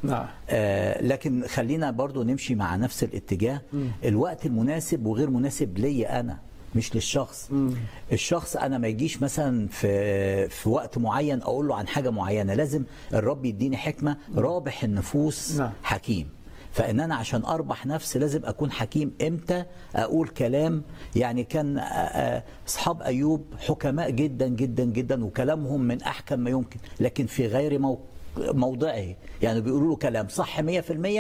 نعم آه لكن خلينا برضو نمشي مع نفس الاتجاه الوقت المناسب وغير مناسب ليا انا مش للشخص الشخص انا ما يجيش مثلا في في وقت معين اقول له عن حاجه معينه لازم الرب يديني حكمه رابح النفوس نعم. حكيم فان انا عشان اربح نفس لازم اكون حكيم امتى اقول كلام يعني كان آه، آه، اصحاب ايوب حكماء جدا جدا جدا وكلامهم من احكم ما يمكن لكن في غير موقع موضعه يعني بيقولوا له كلام صح 100%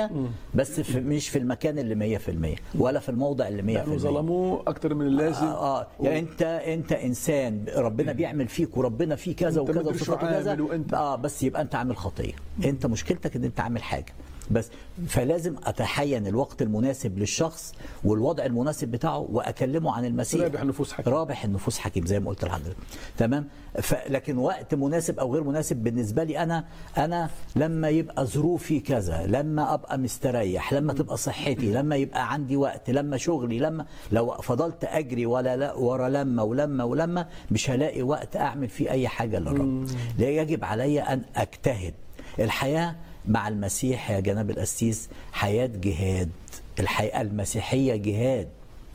بس في مش في المكان اللي 100% ولا في الموضع اللي 100% لانه ظلموه اكثر من اللازم اه, آه يعني انت انت انسان ربنا بيعمل فيك وربنا فيه كذا أنت وكذا مدري شو وصفاته كذا عامل وأنت- اه بس يبقى انت عامل خطيه انت مشكلتك ان انت عامل حاجه بس فلازم اتحين الوقت المناسب للشخص والوضع المناسب بتاعه واكلمه عن المسيح رابح النفوس حكيم. رابح النفوس حكيم زي ما قلت لحضرتك تمام ف... لكن وقت مناسب او غير مناسب بالنسبه لي انا انا لما يبقى ظروفي كذا لما ابقى مستريح لما تبقى صحتي لما يبقى عندي وقت لما شغلي لما لو فضلت اجري ولا لا ورا لما ولما ولما مش هلاقي وقت اعمل فيه اي حاجه للرب لا يجب علي ان اجتهد الحياه مع المسيح يا جناب القسيس حياه جهاد الحياه المسيحيه جهاد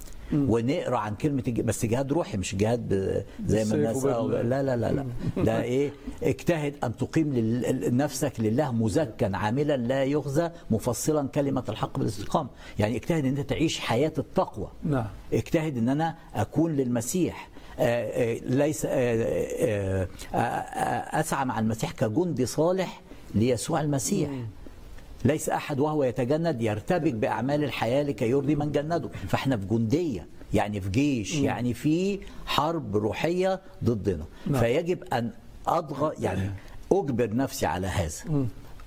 ونقرا عن كلمه الج... بس جهاد روحي مش جهاد ب- زي ما بالسيف الناس وبال- أو... لا لا لا لا ده ايه اجتهد ان تقيم لل... نفسك لله مزكا عاملا لا يخزى مفصلا كلمه الحق بالاستقامه يعني اجتهد ان انت تعيش حياه التقوى نعم. اجتهد ان انا اكون للمسيح آه، آه، ليس آه، آه، آه، آه، اسعى مع المسيح كجندي صالح ليسوع المسيح ليس احد وهو يتجند يرتبك باعمال الحياه لكي يرضي من جنده فاحنا في جنديه يعني في جيش يعني في حرب روحيه ضدنا نعم. فيجب ان اضغط يعني اجبر نفسي على هذا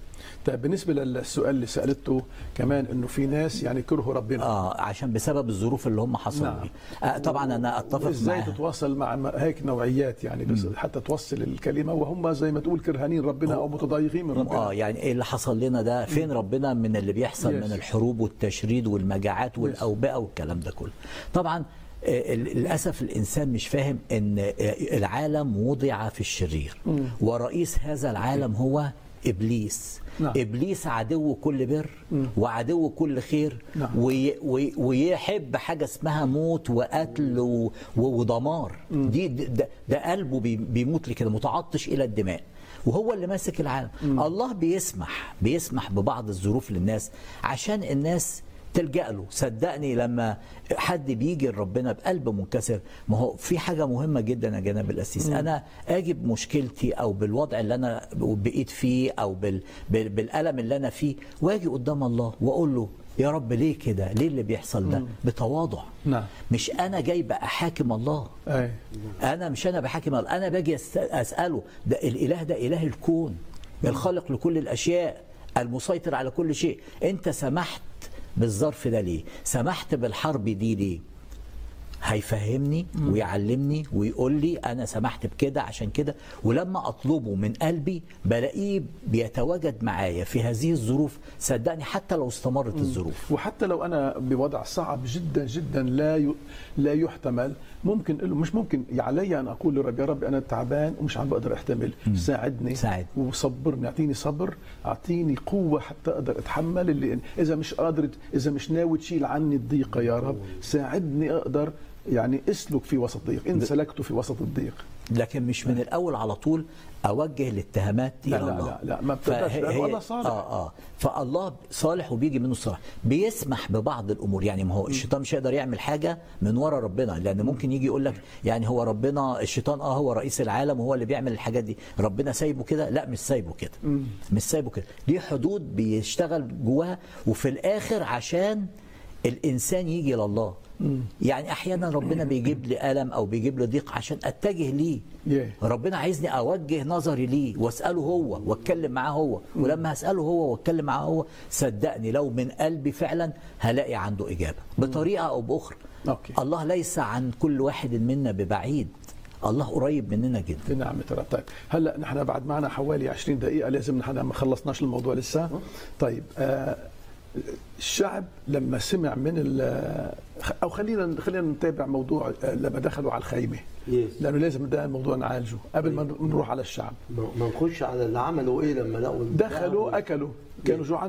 طيب بالنسبه للسؤال اللي سالته كمان انه في ناس يعني كرهوا ربنا اه عشان بسبب الظروف اللي هم حصلوا نعم. نعم. آه طبعا انا اتفق ازاي معاها تتواصل مع م- هيك نوعيات يعني بس حتى توصل الكلمه وهم زي ما تقول كرهانين ربنا او متضايقين من ربنا اه يعني ايه اللي حصل لنا ده فين ربنا من اللي بيحصل Yes. من الحروب والتشريد والمجاعات والاوبئه والكلام ده كله طبعا آه، ال- للاسف الانسان مش فاهم ان آه، العالم وضع في الشرير ورئيس هذا العالم هو ابليس نعم. ابليس عدو كل بر وعدو كل خير نعم. وي وي ويحب حاجه اسمها موت وقتل و- و- ودمار دي ده, ده قلبه بي- بيموت لكده متعطش الى الدماء وهو اللي ماسك العالم الله بيسمح بيسمح ببعض الظروف للناس عشان الناس تلجأ له صدقني لما حد بيجي لربنا بقلب منكسر ما هو في حاجة مهمة جدا يا جناب الأسيس أنا أجي بمشكلتي أو بالوضع اللي أنا بقيت فيه أو بال بال بالألم اللي أنا فيه وأجي قدام الله وأقول له يا رب ليه كده ليه اللي بيحصل ده بتواضع نعم. مش أنا جاي بقى أحاكم الله اي انا مش انا بحاكم الله انا باجي أس- اساله ده الاله ده اله الكون الخالق لكل الاشياء المسيطر على كل شيء انت سمحت بالظرف ده ليه سمحت بالحرب دي ليه هيفهمني ويعلمني ويقول لي انا سمحت بكده عشان كده ولما اطلبه من قلبي بلاقيه بيتواجد معايا في هذه الظروف صدقني حتى لو استمرت الظروف وحتى لو انا بوضع صعب جدا جدا لا ي... لا يحتمل ممكن مش ممكن علي ان اقول لرب يا رب انا تعبان ومش عم بقدر احتمل ساعدني ساعد. وصبرني اعطيني صبر اعطيني قوه حتى اقدر اتحمل اللي اذا مش قادر اذا مش ناوي تشيل عني الضيقه يا رب ساعدني اقدر يعني اسلك في وسط ضيق ان سلكت في وسط الضيق لكن مش من الاول على طول اوجه الاتهامات لا الى لا الله لا لا، ما بتقدرش، فهي- لأنه الله صالح. اه اه فالله صالح وبيجي منه الصلاح بيسمح ببعض الامور يعني ما هو الشيطان مش هيقدر يعمل حاجه من ورا ربنا لان ممكن يجي يقول لك يعني هو ربنا الشيطان اه هو رئيس العالم وهو اللي بيعمل الحاجات دي ربنا سايبه كده لا مش سايبه كده مش سايبه كده ليه حدود بيشتغل جواها وفي الاخر عشان الانسان يجي لله يعني احيانا ربنا بيجيب لي الم او بيجيب لي ضيق عشان اتجه ليه Yeah. ربنا عايزني اوجه نظري ليه واساله هو واتكلم معاه هو ولما هساله هو واتكلم معاه هو صدقني لو من قلبي فعلا هلاقي عنده اجابه بطريقه او باخرى أوكي. الله ليس عن كل واحد منا ببعيد الله قريب مننا جدا بنعمة رب طيب هلا نحن بعد معنا حوالي 20 دقيقة لازم نحن ما خلصناش الموضوع لسه طيب آه الشعب لما سمع من ال- او خلينا خلينا نتابع موضوع لما دخلوا على الخيمه Yes. لانه لازم ده الموضوع نعالجه قبل ما نروح على الشعب ما ما نخش على اللي عملوا ايه لما لقوا البتاع دخلوا وال- اكلوا كانوا جوعان